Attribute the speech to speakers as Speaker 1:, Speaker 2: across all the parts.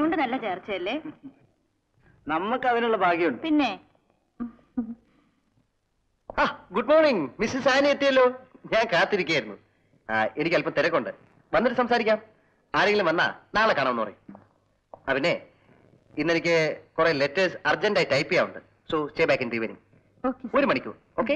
Speaker 1: ചുണ്ട് നല്ല ചേർച്ചയല്ലേ
Speaker 2: നമുക്ക് അതിനുള്ള ഭാഗ്യമുണ്ട്
Speaker 1: പിന്നെ
Speaker 3: ആ ഗുഡ് മോർണിംഗ് മിസ്സസ് ആനി എത്തിയല്ലോ ഞാൻ കാത്തിരിക്കുകയായിരുന്നു ആ, എനിക്ക് അല്പം തിരക്കുണ്ട് വന്നിട്ട് സംസാരിക്കാം ആരെങ്കിലും വന്നാ നാളെ കാണാമെന്ന് പറയും ആ പിന്നെ ഇന്നെനിക്ക് കുറെ ലെറ്റേഴ്സ് അർജന്റായി ടൈപ്പ് ചെയ്യാറുണ്ട് so stay back in the evening
Speaker 1: okay
Speaker 3: ഒരു മണിക്കൂർ ഓക്കെ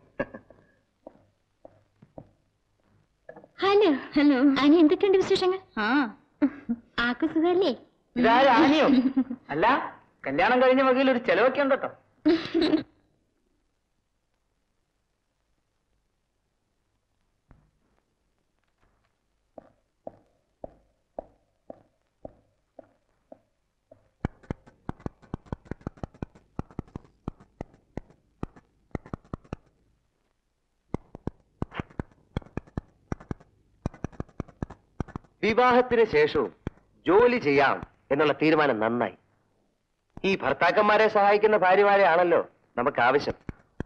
Speaker 4: ഹലോ ഹലോ അനി എന്തൊക്കെയുണ്ട് വിശേഷങ്ങൾ
Speaker 1: ആ
Speaker 4: ആക്കു സുഖല്ലേ
Speaker 2: ഇതാരും ആനിയോ അല്ല കല്യാണം കഴിഞ്ഞ വകയിൽ ഒരു ചെലവൊക്കെ ഉണ്ട് കേട്ടോ
Speaker 3: വിവാഹത്തിന് ശേഷവും ജോലി ചെയ്യാം എന്നുള്ള തീരുമാനം നന്നായി ഈ ഭർത്താക്കന്മാരെ സഹായിക്കുന്ന ഭാര്യമാരെ ആണല്ലോ നമുക്ക് ആവശ്യം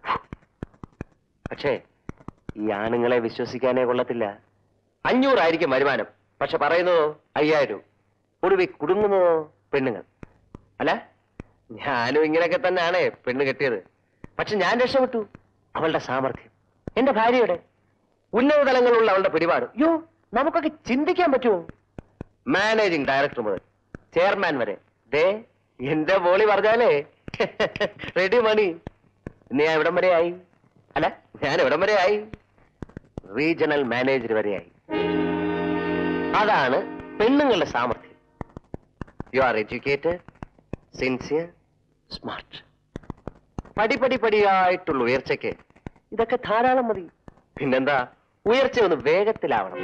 Speaker 3: പക്ഷേ ഈ ആണുങ്ങളെ വിശ്വസിക്കാനേ കൊള്ളത്തില്ല അഞ്ഞൂറായിരിക്കും വരുമാനം പക്ഷെ പറയുന്നതോ അയ്യായിരം ഒടുവിൽ കുടുങ്ങുന്നതോ പെണ്ണുങ്ങൾ അല്ല ഞാനും ഇങ്ങനെയൊക്കെ തന്നെയാണ് പെണ്ണ് കെട്ടിയത് പക്ഷെ ഞാൻ രക്ഷപ്പെട്ടു അവളുടെ സാമർഥ്യം എന്റെ ഭാര്യയുടെ ഉന്നത തലങ്ങളുള്ള അവളുടെ പിടിപാട് യോ നമുക്കൊക്കെ ചിന്തിക്കാൻ പറ്റുമോ മാനേജിംഗ് ഡയറക്ടർ മുതൽ ചെയർമാൻ വരെ ദേ എന്റെ ബോളി പറഞ്ഞാലേ റെഡി മണി ഇന്ന് ഞാൻ എവിടം വരെ ആയി അല്ല ഞാൻ എവിടം വരെ ആയി റീജിയണൽ മാനേജർ വരെയായി അതാണ് പെണ്ണുങ്ങളുടെ സാമർഥ്യം you are educated sincere smart പടിപടി പടിയായിട്ടുള്ള ഉയർച്ചയ്ക്ക് ഇതൊക്കെ ധാരാളം മതി പിന്നെന്താ ഉയർച്ച ഒന്ന് വേഗത്തിലാവണം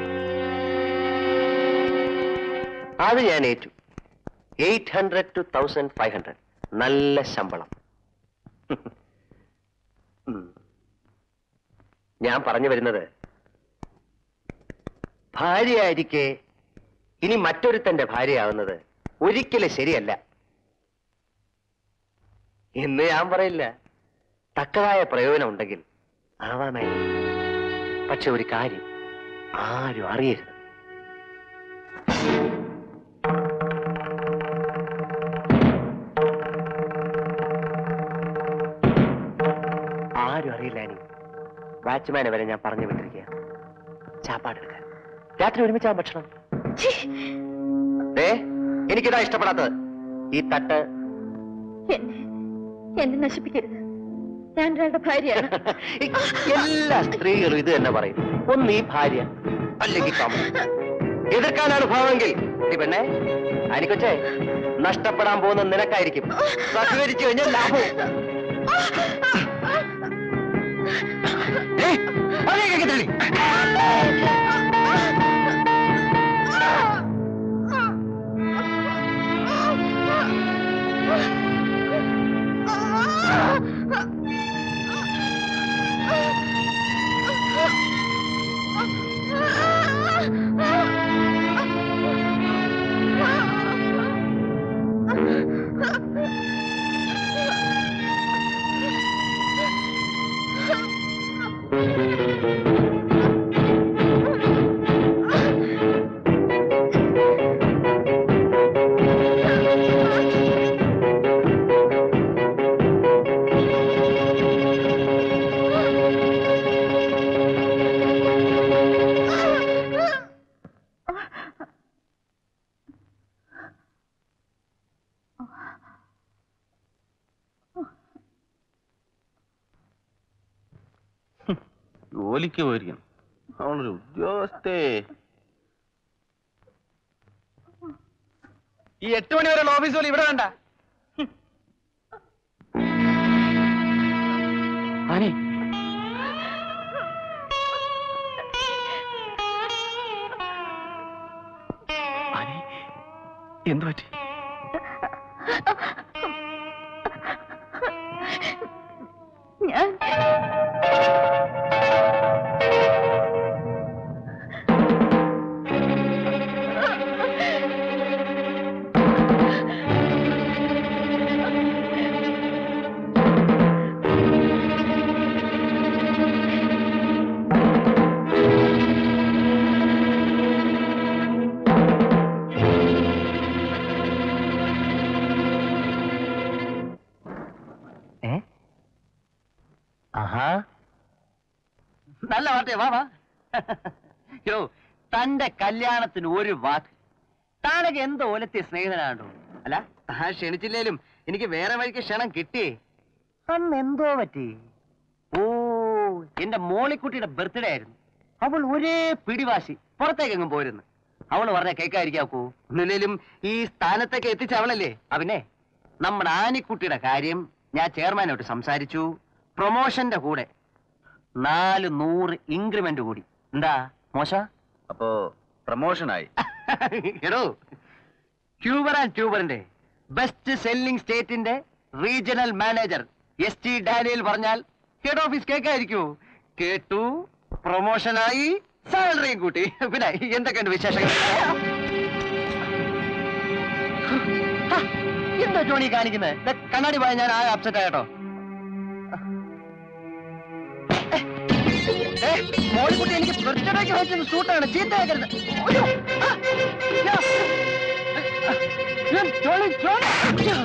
Speaker 3: അത് ഞാൻ ഏറ്റു eight hundred two thousand five hundred നല്ല ശമ്പളം ഉം. ഞാൻ പറഞ്ഞു വരുന്നത് ഭാര്യയായിരിക്കെ ഇനി മറ്റൊരുത്തന്റെ ഭാര്യയാവുന്നത് ഒരിക്കലും ശരിയല്ല എന്ന് ഞാൻ പറയില്ല തക്കതായ പ്രയോജനം ഉണ്ടെങ്കിൽ ആവാമായിരുന്നു പക്ഷെ ഒരു കാര്യം ആരും അറിയരുത് ആരും അറിയില്ല അനി വാച്ച്മാനെ വരെ ഞാൻ പറഞ്ഞു വിട്ടിരിക്കുക ചാപ്പാടെടുക്കാൻ രാത്രി ഒരുമിച്ചാൻ ഭക്ഷണം ഏ എനിക്കിതാ ഇഷ്ടപ്പെടാത്തത് ഈ തട്ട്
Speaker 1: എന്നെ എന്നെ നശിപ്പിക്കരുത് ഞാൻ ഒരാളുടെ ഭാര്യയാണ്
Speaker 3: എല്ലാ സ്ത്രീകളും ഇത് തന്നെ പറയും ഒന്ന് ഈ ഭാര്യ അല്ലെങ്കിൽ കാമ എതിർക്കാനാണ് ഭാവമെങ്കിൽ ഈ പെണ്ണെ അനിക്കൊച്ചേ നഷ്ടപ്പെടാൻ പോകുന്ന നിനക്കായിരിക്കും സഹകരിച്ചു കഴിഞ്ഞാൽ ലാഭവും ഏയ്, അതിലേക്ക് തള്ളി.
Speaker 5: ജോലിക്ക് പോയിരിക്കണം അവളൊരു ഉദ്യോഗസ്ഥേ
Speaker 2: ഈ എട്ട് മണി വരെയുള്ള ഓഫീസ് ജോലി ഇവിടെ വേണ്ട
Speaker 3: ആനി ആനി എന്തു പറ്റി
Speaker 1: ഞാൻ
Speaker 3: ആഹാ
Speaker 2: നല്ല വാർത്തയാ വാ വാ യോ തന്റെ കല്യാണത്തിന് ഒരു വാക്ക് താനൊക്കെ എന്തോ ഓലത്തെ സ്നേഹിതനാണോ അല്ല താൻ ക്ഷണിച്ചില്ലേലും എനിക്ക് വേറെ വഴിക്ക് ക്ഷണം കിട്ടിയേ അന്ന് എന്തോ പറ്റി ഓ എന്റെ മോളിക്കുട്ടിയുടെ ബർത്ത്ഡേ ആയിരുന്നു അവൾ ഒരേ പിടിവാശി പുറത്തേക്കെങ്ങും പോയിരുന്നു അവള് പറഞ്ഞ കേൾക്കാതിരിക്കാക്കൂ ഒന്നില്ലേലും ഈ സ്ഥാനത്തേക്ക് എത്തിച്ച അവളല്ലേ അവനെ നമ്മുടെ ആനിക്കുട്ടിയുടെ കാര്യം ഞാൻ ചെയർമാനോട്ട് സംസാരിച്ചു പ്രൊമോഷന്റെ കൂടെ നാല് നൂറ് ഇൻക്രിമെന്റ് കൂടി എന്താ മോശ
Speaker 5: അപ്പോ പ്രമോഷനായി
Speaker 2: എടോ ട്യൂബർ ആൻഡ് ട്യൂബറിന്റെ ബെസ്റ്റ് സെല്ലിംഗ് സ്റ്റേറ്റിന്റെ regional manager S T Daniel പറഞ്ഞാൽ ഹെഡ് ഓഫീസ് കേൾക്കായിരിക്കൂ കേട്ടു പ്രൊമോഷനായി സാലറിയും കൂട്ടി പിന്നെ എന്തൊക്കെയുണ്ട് വിശേഷങ്ങൾ ഹ, എന്താ ജോണി കാണിക്കുന്നത് ദേ, കണ്ണാടി പോയ ഞാൻ ആകെ അപ്സെറ്റ് ആകട്ടോ മോളിക്കുട്ടി എനിക്ക് ബർത്ത്ഡേക്ക് വെച്ചത് സൂട്ടാണ് ചീത്തയാക്കരുത് അയ്യോ, ആ, യാ. ഞാൻ ജോണി ജോണി യാ.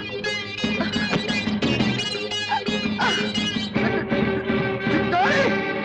Speaker 2: ജോണി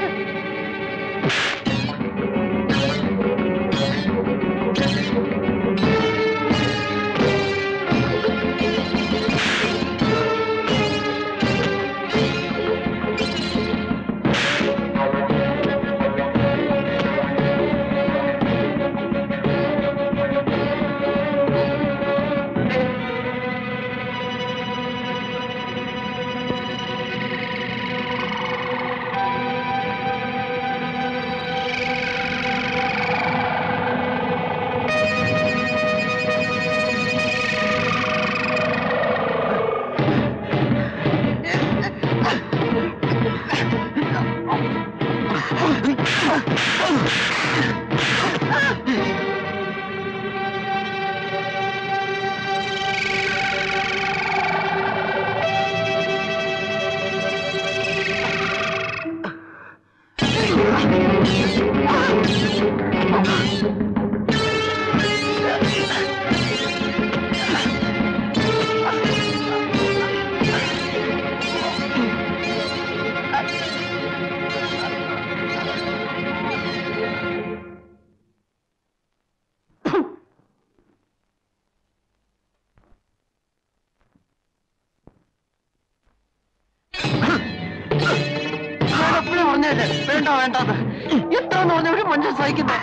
Speaker 2: ഞാനെപ്പോഴും പറഞ്ഞതല്ലേ വേണ്ട വേണ്ടെന്ന് എത്രന്ന് പറഞ്ഞ ഒരു മനുഷ്യൻ സഹിക്കുന്നത്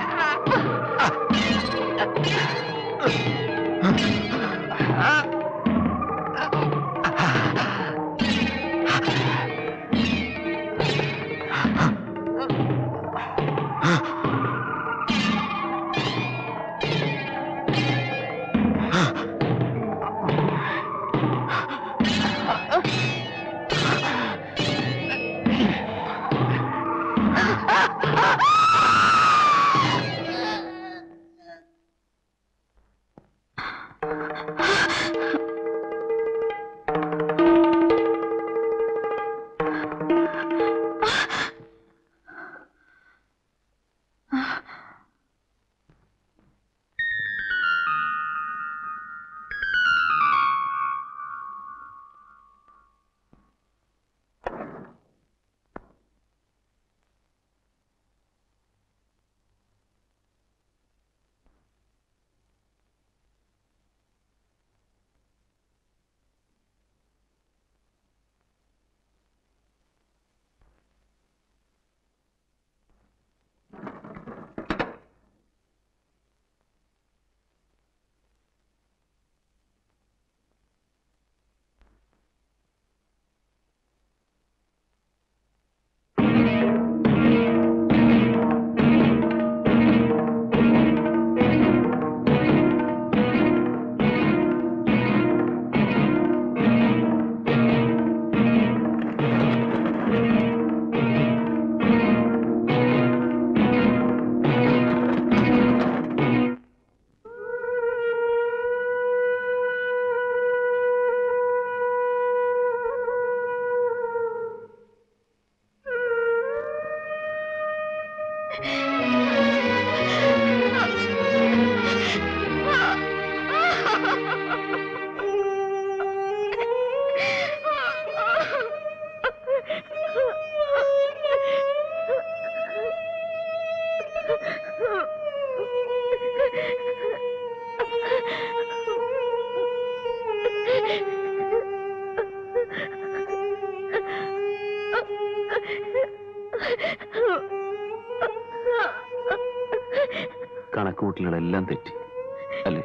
Speaker 5: കണക്കുകൂട്ടലുകളെല്ലാം തെറ്റി അല്ലേ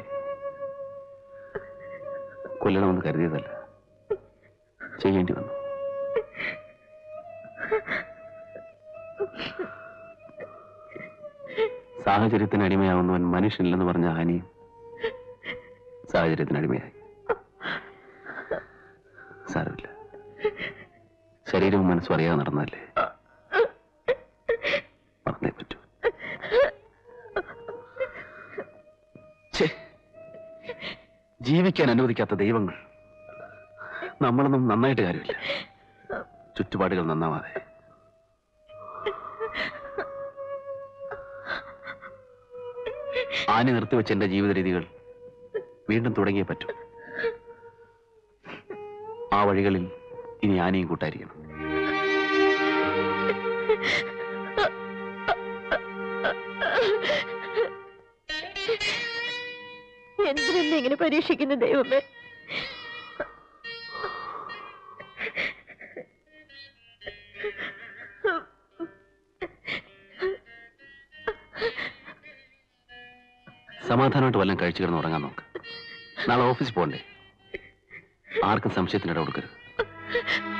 Speaker 5: കൊല്ലണമെന്ന് കരുതിയതല്ല ചെയ്യേണ്ടി വന്നു സാഹചര്യത്തിന് അടിമയാവുന്നവൻ മനുഷ്യനില്ലെന്ന് പറഞ്ഞ ഹാനിയും സാഹചര്യത്തിന് അടിമയായി സാരമില്ല ശരീരവും മനസ്സും അറിയാതെ നടന്നല്ലേ മറന്നേ പറ്റൂ ഛേ, ജീവിക്കാൻ അനുവദിക്കാത്ത ദൈവങ്ങൾ നമ്മളൊന്നും നന്നായിട്ട് കാര്യമില്ല ചുറ്റുപാടുകൾ നന്നാവാതെ ആന നിർത്തിവെച്ച എന്റെ ജീവിത രീതികൾ വീണ്ടും തുടങ്ങിയേ പറ്റൂ ആ വഴികളിൽ ഇനി ആനയും കൂട്ടായിരിക്കണം
Speaker 1: എന്തിനെന്നെ ഇങ്ങനെ പരീക്ഷിക്കുന്ന ദൈവമേ
Speaker 5: സമാധാനമായിട്ട് വല്ലതും കഴിച്ചു കിടന്ന് ഉറങ്ങാൻ നോക്ക് നാളെ ഓഫീസിൽ പോകണ്ടേ ആർക്കും സംശയത്തിനിട കൊടുക്കരുത്